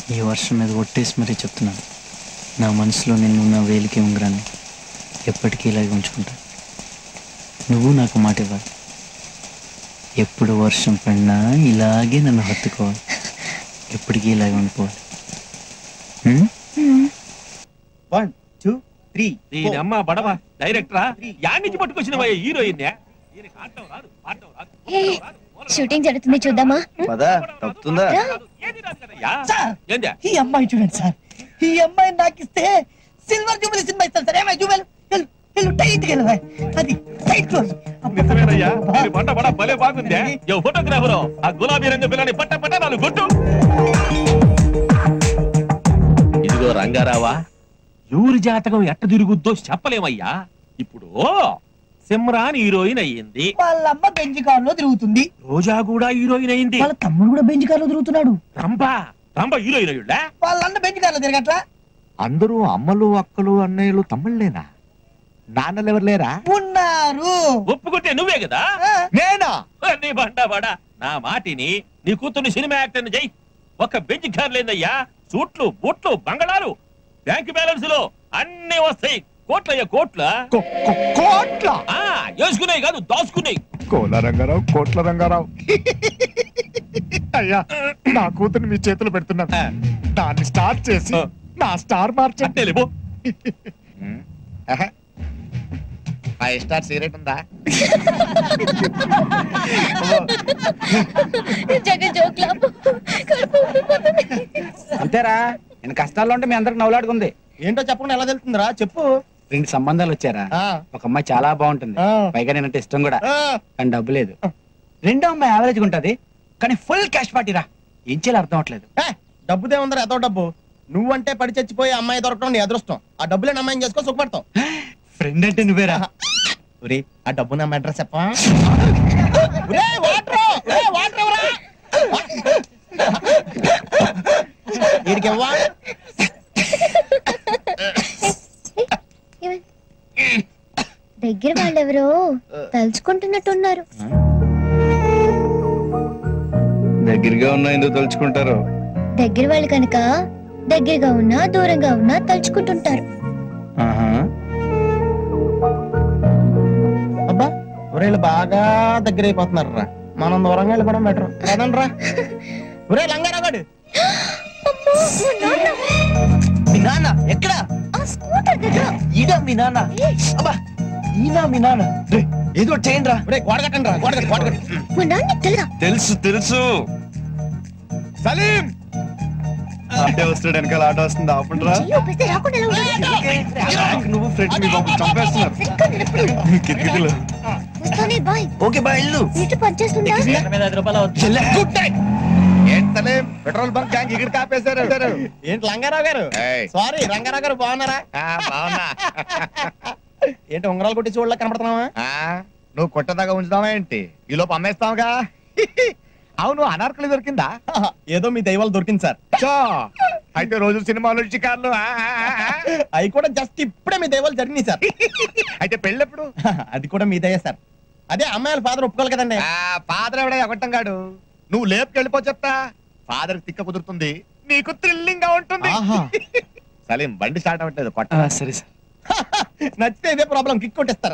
ఈ వర్షం మీద ఒట్టేసి మరీ చెప్తున్నాను నా మనసులో నిన్ను నా వేలికి ఉంగరాన్ని ఎప్పటికీ ఇలాగే ఉంచుకుంటా నువ్వు నాకు మాట ఇవ్వాలి ఎప్పుడు వర్షం పడినా ఇలాగే నన్ను హత్తుకోవాలి ఎప్పటికీ ఇలాగే ఉండిపోవాలి ఉం? వన్ టూ త్రీ దీని అమ్మ బడవ డైరెక్టరా యాడ్ నుంచి పట్టుకొచ్చిన హీరోయిన్ హే, షూటింగ్ జరుగుతుంది చూద్దామా పదా తప్పుతుందా ఏందా ఈ అమ్మాయి చూడండి సార్ ఈ అమ్మాయి నాకు ఇస్తే సిల్వర్ జూబిలీ సినిమా ఇస్తాను సార్ ఏమై జూబిలీ వెళ్ళు వెళ్ళు టైట్ గా వెళ్ళవా అది టైట్ క్లోజ్ నిజమేనయ్యా దీని పంట బడ భలే బాగుందే ఏ ఫోటోగ్రాఫరు ఆ గులాబీ రంగు పిల్లని పట్ట పట్ట నాలుగు గుట్టు ఇదిగో రంగారావా ఎవరి జాతకం ఎట్ట తిరుగుద్దో చెప్పలేమయ్యా ఇప్పుడు సిమ్రాన్ హీరోయిన్ అయ్యింది వాళ్ళ అమ్మ బెంచ్ కార్ లో తిరుగుతుంది రోజా కూడా హీరోయిన్ అయింది వాళ్ళ తమ్ముడు కూడా బెంచ్ కార్ లో తిరుగుతున్నాడు రంభ రంభ హీరోయిన్ అయ్యుళ్ళా వాళ్ళ అన్న బెంచ్ కార్ లో తిరగట్లా అందరూ అమ్మలు అక్కలు అన్నయ్యలు తమ్ముళ్ళేనా నాన్నలు ఎవరు లేరా ఉన్నారు ఒప్పుకుంటే నువ్వే కదా ఆ, నేనా నీ బండా బడా నా మాటిని నీ కూతుర్ని సినిమా యాక్టర్ చెయ్యి ఒక బెంచ్ కార్ లేదయ్యా సూట్లు బూట్లు బంగళాలు బ్యాంక్ బ్యాలెన్స్ లో అన్ని వస్తాయి కోట్లయ్యా కోట్ల కో- కో- కోట్ల ఆ వేసుకున్నాయి కాదు దాచుకున్నాయి కోల రంగారావు కోట్ల రంగారావు అయ్యా నా కూతురు మీ చేతులు పెడుతున్నాను దాన్ని స్టార్ట్ చేసి ఆ. నా స్టార్ మార్చండి అంటే లేబో ఫైవ్ స్టార్ సిగరెట్ ఉందా జగన్ జోక్లా కడుపు ఉబ్బిపోతుంది. అంతేరా నేను కష్టాల్లో ఉంటే మీ అందరికి నవ్వులాడుకుంది ఏంటో చెప్పకుండా ఎలా తెలుతుందిరా చెప్పు రెండు సంబంధాలు వచ్చారా ఆ, ఒక అమ్మాయి చాలా బాగుంటుంది ఆ, పైగా నేనంటే ఇష్టం కూడా ఆ. కానీ డబ్బు లేదు రెండో అమ్మాయి యావరేజ్ ఉంటది కానీ ఫుల్ క్యాష్ పార్టీరా ఏం చేయాలి అర్థం అవట్లేదు ఏ, డబ్బుదే ఉందరా ఎంతో డబ్బు నువ్వంటే పడి చచ్చిపోయి అమ్మాయి దొరకడం నీ అదృష్టం ఆ డబ్బులేని అమ్మాయిని చేసుకో సుఖపడతావు ఫ్రెండ్ అంటే నువ్వేరా ఒరే ఆ డబ్బు నా అడ్రస్ చెప్పా ఒరే, వాటర్! ఒరే, వాటర్ ఇవ్వరా? వీడికి ఇవ్వా ఏమైంది? దగ్గర వాళ్ళెవరో తలుచుకుంటున్నట్టున్నారు దగ్గరగా ఉన్న ఎందుకు తలుచుకుంటారు దగ్గర వాళ్ళు కనుక దగ్గరగా ఉన్నా దూరంగా ఉన్నా తలుచుకుంటుంటారు అబ్బా ఒరే వీళ్ళు బాగా దగ్గర అయిపోతున్నారు రా మనం దూరంగా వెళ్ళిపోవడం బెటర్ కదండ్రా ఒరే లంగారాగాడు అమ్మో, మా నాన్న. మీ నాన్న ఎక్కడ ఆ స్కూటర్ దగ్గర ఈడా మీ నాన్న ఏయ్, అబ్బా ఈనా మీ నాన్న రే, ఏదో ఒకటి చేయండి రా ఒరే గోడ కట్టండి రా గోడ కట్టు గోడ కట్టు మా నాన్న తెలుగా తెలుసు తెలుసు సలీం అంటే వస్తాడు వెనకాల ఆట వస్తుంది ఆపండిరా చెయ్యి ఊపిస్తే రాకుండా ఎలా ఉంటుంది? నువ్వు ఫ్రెండ్ మీ బాబు చంపేస్తున్నారు సరిగ్గా నిలబడు. కిటికీలో వస్తానే బాయ్ ఓకే బా ఇల్లు సీటు పనిచేస్తుందా గుడ్ నైట్ ఏంటి సలీం పెట్రోల్ బంక్ గ్యాంగ్ ఇక్కడ కాపేశారు ఏంటి లంగారావు గారు ఏయ్. సారీ రంగారావు గారు బాగున్నారా ఆ, బాగున్నా ఏంటి ఉంగరాలు కొట్టి చూడలే కనపడుతున్నావా ఆ, నువ్వు కొట్టదాకా ఉంచుదావా ఏంటి ఈ లోపు అమ్మేస్తావుగా అవును అనార్కలి దొరికిందా ఏదో మీ దైవాలు దొరికింది సార్ చో, అయితే రోజు సినిమాలు షికార్లు ఆ, ఆ, ఆ, ఆ. అవి కూడా జస్ట్ ఇప్పుడే మీ దైవాలు జరిగినాయి సార్ అయితే పెళ్ళెప్పుడు అది కూడా మీ దయ సార్ అదే అమ్మాయిల ఫాదర్ ఒప్పుకోవాలి కదండి ఆ, ఫాదర్ ఎవడ ఎగొట్టం గాడు నువ్వు లేపుకెళ్ళిపో చెప్తా ఫాదర్ తిక్క కుదురుతుంది నీకు థ్రిల్లింగ్ గా ఉంటుంది ఆహా. సలీం బండి స్టార్ట్ అవ్వట్లేదు కొట్ట సరే సార్ నచ్చితే ఇదే ప్రాబ్లం కిక్ కొట్టేస్తారు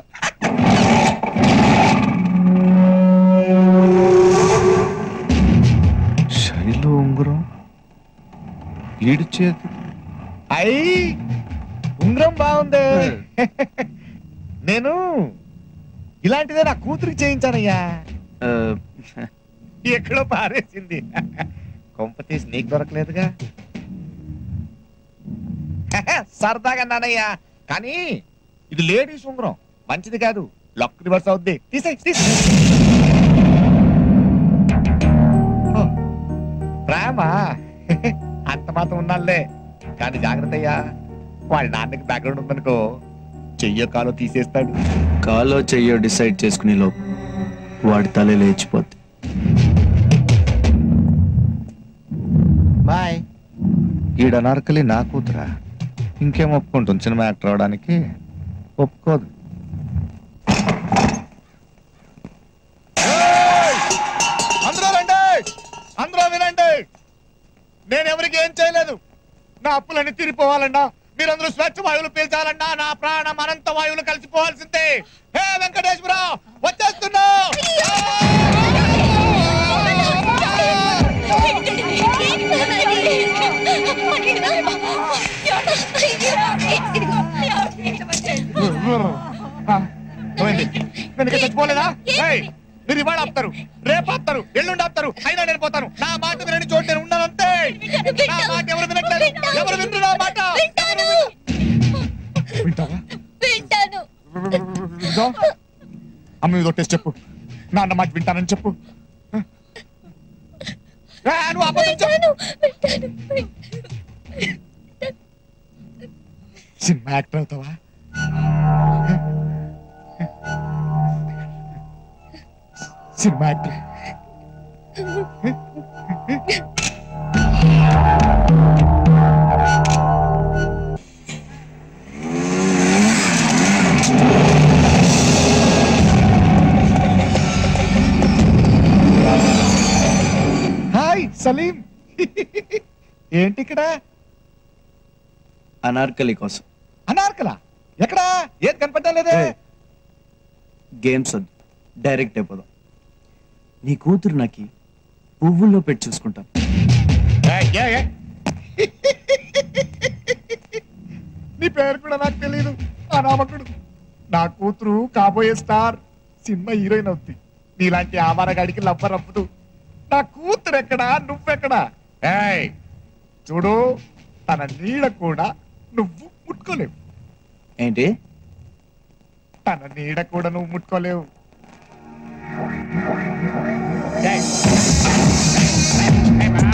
శైలు ఉంగరం ఈడు చేతి అయ్యి ఉంగరం బాగుంది నేను ఇలాంటిదే నా కూతురికి చేయించానయ్యా ఎక్కడో పారేసింది కొంప తీసి నీకు దొరకలేదుగా సరదాగా నానయ్యా కానీ ఇది లేడీస్ ఉంగరం మంచిది కాదు లక్ రివర్స్ అవుద్ది తీసేయ్ తీసేయ్ ఓ, ప్రేమ అంత మాత్రం ఉన్నాలే కానీ జాగ్రత్త అయ్యా వాళ్ళ నాన్నకి బ్యాక్గ్రౌండ్ ఉందనుకో చెయ్యో కాలో తీసేస్తాడు కాలో చెయ్యో డిసైడ్ చేసుకునే లోపు వాడి తల లేచిపోద్ది బాయ్ ఈడ నరకలి నా కూతురా ఇంకేం ఒప్పుకుంటుంది సినిమా యాక్టర్ అవడానికి ఒప్పుకోదు అందరూ రండి అందరూ వినండి నేను ఎవరికి ఏం చేయలేదు నా అప్పులన్నీ తీరిపోవాలన్నా మీరందరూ స్వచ్ఛ వాయువులు పీల్చాలన్నా నా ప్రాణం అనంత వాయువులు కలిసిపోవాల్సిందే హే వెంకటేశ్వర వచ్చేస్తున్నా ఆ, ఏమైంది? నేను ఇంకా చచ్చిపోలేదా ఏయ్, మీరు ఇవాళ ఆపుతారు రేపు ఆపుతారు ఎల్లుండి ఆపుతారు అయినా నేను పోతాను నా మాట వినని చోటు నేను ఉన్నాను అంతే నా మాట ఎవరు వినట్లేదు ఎవరు వినరు నా మాట వింటావా వింటాను ఇదో, అమ్మ మీద టెస్ట్ చెప్పు నాన్న మాట వింటానని చెప్పు ఏ, నువ్వు అబద్ధం చెప్పు వింటాను సినిమా యాక్టర్ అవుతావా సినిమా యాక్టర్ హాయ్ సలీం ఏంటి ఇక్కడ అనార్కలి కోసం అనార్కలా ఎక్కడా ఏది కనపడ్డం లేదే ఏయ్. గేమ్స్ వద్దు డైరెక్ట్ అయిపోదాం నీ కూతురు నాకి పువ్వుల్లో పెట్టి చూసుకుంటాను ఏయ్, ఏయ్, ఏయ్. నీ పేరు కూడా నాకు తెలియదు అనామకుడు నా కూతురు కాబోయే స్టార్ సినిమా హీరోయిన్ అవుద్ది నీలాంటి ఆవారగాడికి లవ్వర్ అవ్వదు నా కూతురు ఎక్కడా నువ్వెక్కడా ఏయ్ చూడు తన నీడ కూడా నువ్వు ముట్టుకోలేవు ఏంటి తన నీడ కూడా నువ్వు ముట్టుకోలేవు ఏయ్. ఏయ్, బా.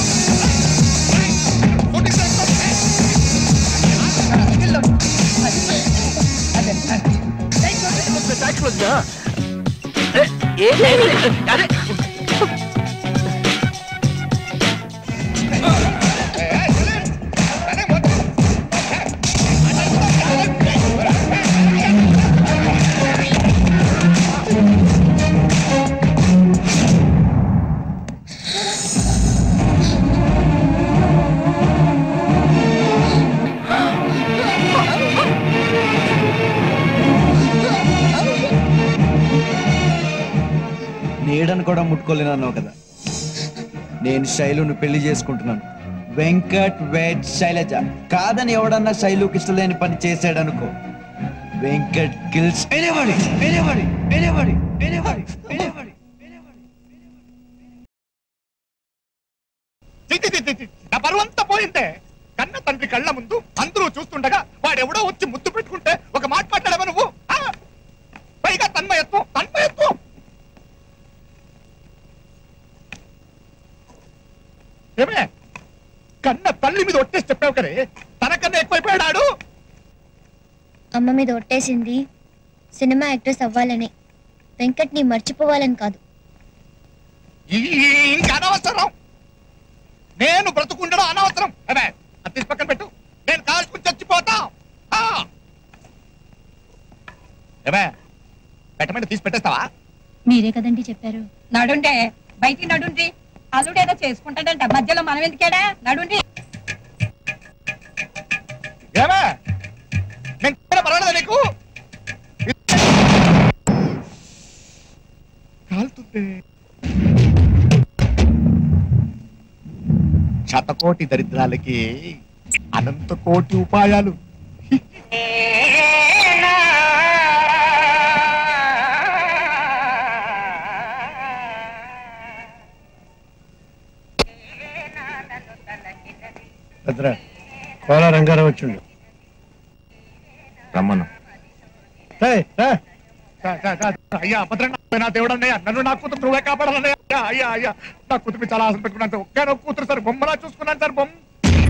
నీడను కూడా ముట్టుకోలేనన్నావు కదా నేను శైలును పెళ్లి చేసుకుంటున్నాను వెంకట్ వెట్ శైలజ కాదని ఎవడన్నా శైలుకి ఇష్టలేని పని చేశాడనుకో Venkat kills anybody anybody anybody anybody anybody చి, చి, చి, చి, చి. నా బరువంతా పోయిందే కన్న తండ్రి కళ్ళ ముందు అందరూ చూస్తుండగా వాడెవడో వచ్చి ముద్దు పెట్టుకుంటే ఒక మాట మాట్లాడవా నువ్వు ఆ? పైగా తన్మయత్వం తన్మయత్వం ఏమే కన్న తల్లి మీద ఒట్టేసి చెప్పావు కదే తనకన్నా ఎక్కువైపోయాడు అమ్మ మీద ఒట్టేసింది సినిమా యాక్ట్రెస్ అవ్వాలని వెంకట్ని మర్చిపోవాలని కాదు ఈ- ఇంకా అనవసరం నేను బ్రతుకుండడం అనవసరం అదే అది తీసి పక్కన పెట్టు నేను కాల్చుకుని చచ్చిపోతా ఆ. ఏమే పెట్టమంటే తీసి పెట్టేస్తావా మీరే కదండి చెప్పారు నడుండే బయటికి నడుండి అల్లుడేదో చేసుకుంటాడంట మధ్యలో మనం ఎందుకేడా నడుండి ఏమే నేను చెప్పిన పర్వాలేదా నీకు కాలుతుంది శతకోటి దరిద్రాలకి అనంత కోటి ఉపాయాలు భద్ర కోల రంగారావు వచ్చిండు రమ్మను అయ్యా భద్రంగా నా దేవుడు అన్నయ్య నన్ను నా కూతురు నువ్వే కాపాడాలన్నయ్య అయ్యా అయ్యా అయ్యా నా కూతురు చాలా ఆశ పెట్టుకున్నాను సార్ ఒకే ఒక కూతురు సార్ బొమ్మలా చూసుకున్నాను సార్ బొమ్మ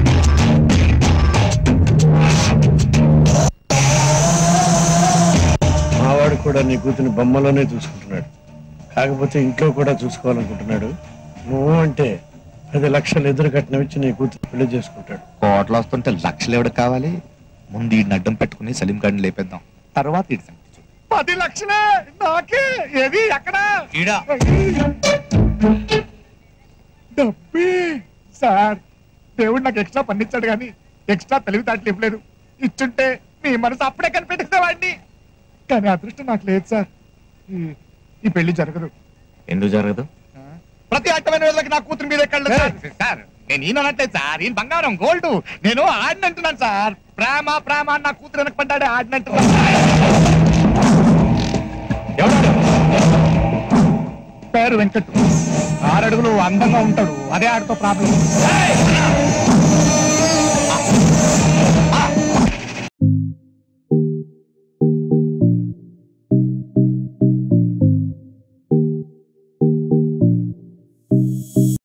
మావాడు కూడా నీ కూతుని బొమ్మలోనే చూసుకుంటున్నాడు కాకపోతే ఇంట్లో కూడా చూసుకోవాలనుకుంటున్నాడు నువ్వు అంటే పది లక్షలు ఎదురు కట్నం ఇచ్చి నీ కూతురు పెళ్లి చేసుకుంటాడు కోట్లు వస్తుంటే లక్షలు ఎవడు కావాలి ముందు ఈ అడ్డం పెట్టుకుని సలీం గారిని లేపేద్దాం తర్వాత ఇటు సంగతి చూద్దాం. పది లక్షలే నాకే ఏది ఎక్కడ డబ్బే సార్ దేవుడు నాకు ఎక్స్ట్రా పన్నిచ్చాడు కానీ ఎక్స్ట్రా తెలివితేటలు ఇవ్వలేదు ఇచ్చుంటే మీ మనసు అప్పుడే కనిపెట్టేసేవాడిని కానీ అదృష్టం నాకు లేదు సార్ ఈ- ఈ పెళ్లి జరగదు ఎందుకు జరగదు ప్రతి అట్టమైన వాళ్ళకి నా కూతురు మీదే కళ్ళు సార్ సార్ నేను ఈయన అనట్లేదు సార్ ఈయన బంగారం గోల్డ్ నేను ఆడినంటున్నాను సార్ ప్రేమ ప్రేమ అని నా కూతురు వెనక పడ్డాడే ఆడినంటున్నాను ఎవడు పేరు వెంకట్ ఆరడుగులు అందంగా ఉంటాడు అదే ఆడితో ప్రాబ్లం